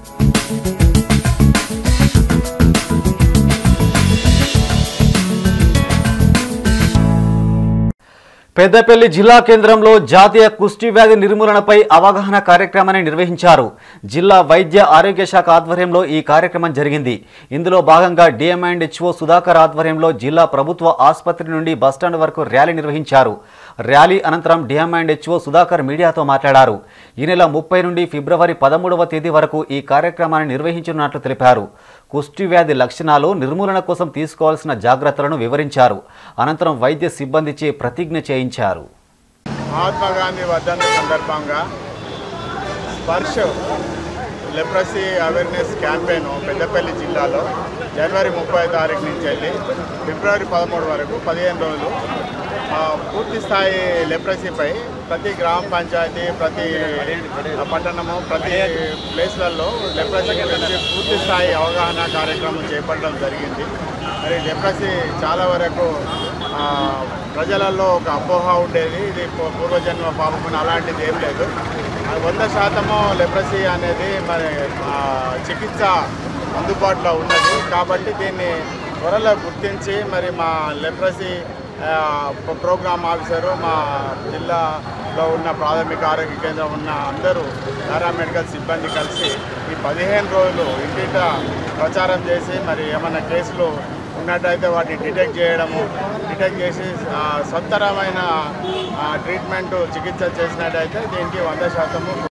పెద్దపల్లి జిల్లా కేంద్రంలో జాతీయ కుష్టి వ్యాధి నిర్మూలనపై అవగాహన కార్యక్రమాన్ని నిర్వహించారు జిల్లా వైద్య ఆరోగ్య శాఖ ఆధ్వర్యంలో ఈ కార్యక్రమం జరిగింది ఇందులో భాగంగా డిఎం అండ్ హెచ్ఓ సుధాకర్ ఆధ్వర్యంలో జిల్లా ప్రభుత్వ ఆసుపత్రి నుండి బస్టాండ్ వరకు ర్యాలీ నిర్వహించారు ర్యాలీ అనంతరం డిఎం అండ్ హెచ్ఓ సుధాకర్ మీడియాతో మాట్లాడారు ఈ నెల ముప్పై నుండి ఫిబ్రవరి పదమూడవ తేదీ వరకు ఈ కార్యక్రమాన్ని నిర్వహించనున్నట్లు తెలిపారు కుష్టి వ్యాధి లక్షణాలు నిర్మూలన కోసం తీసుకోవాల్సిన జాగ్రత్తలను వివరించారు అనంతరం వైద్య సిబ్బందిచే ప్రతిజ్ఞ చేయించారు మహాత్మా గాంధీ వర్ధంతి సందర్భంగా Sparsh leprosy awareness campaign Peddapalli జిల్లాలో జనవరి ముప్పై తారీఖు నుంచి వెళ్ళి ఫిబ్రవరి పదమూడు వరకు పదిహేను రోజులు ఆ, పూర్తి స్థాయి లెప్రసీపై ప్రతి గ్రామ పంచాయతీ ప్రతి పట్టణము ప్రతి ప్లేస్లలో లెప్రసీ గురించి పూర్తి స్థాయి అవగాహన కార్యక్రమం చేపట్టడం జరిగింది మరి లెప్రసీ చాలా వరకు ఆ, ప్రజలలో ఒక అపోహ ఉండేది ఇది పూ- పూర్వజన్మ పాపమని అలాంటిది ఏం లేదు ఆ, వంద శాతము లెప్రసీ అనేది మరి ఆ, చికిత్స అందుబాటులో ఉన్నది కాబట్టి దీన్ని త్వరలో గుర్తించి మరి మా లెప్రసీ ఆ, ప్ర- ప్రోగ్రామ్ ఆఫీసరు మా జిల్లాలో ఉన్న ప్రాథమిక ఆరోగ్య కేంద్రం ఉన్న అందరూ పారామెడికల్ సిబ్బంది కలిసి ఈ పదిహేను రోజులు ఇంటింట ప్రచారం చేసి మరి ఏమైనా కేసులు ఉన్నట్టయితే వాటిని డిటెక్ట్ చేయడము డిటెక్ట్ చేసి ఆ, సత్వరమైన ఆ, ట్రీట్మెంట్ చికిత్స చేసినట్టయితే దీనికి వంద శాతము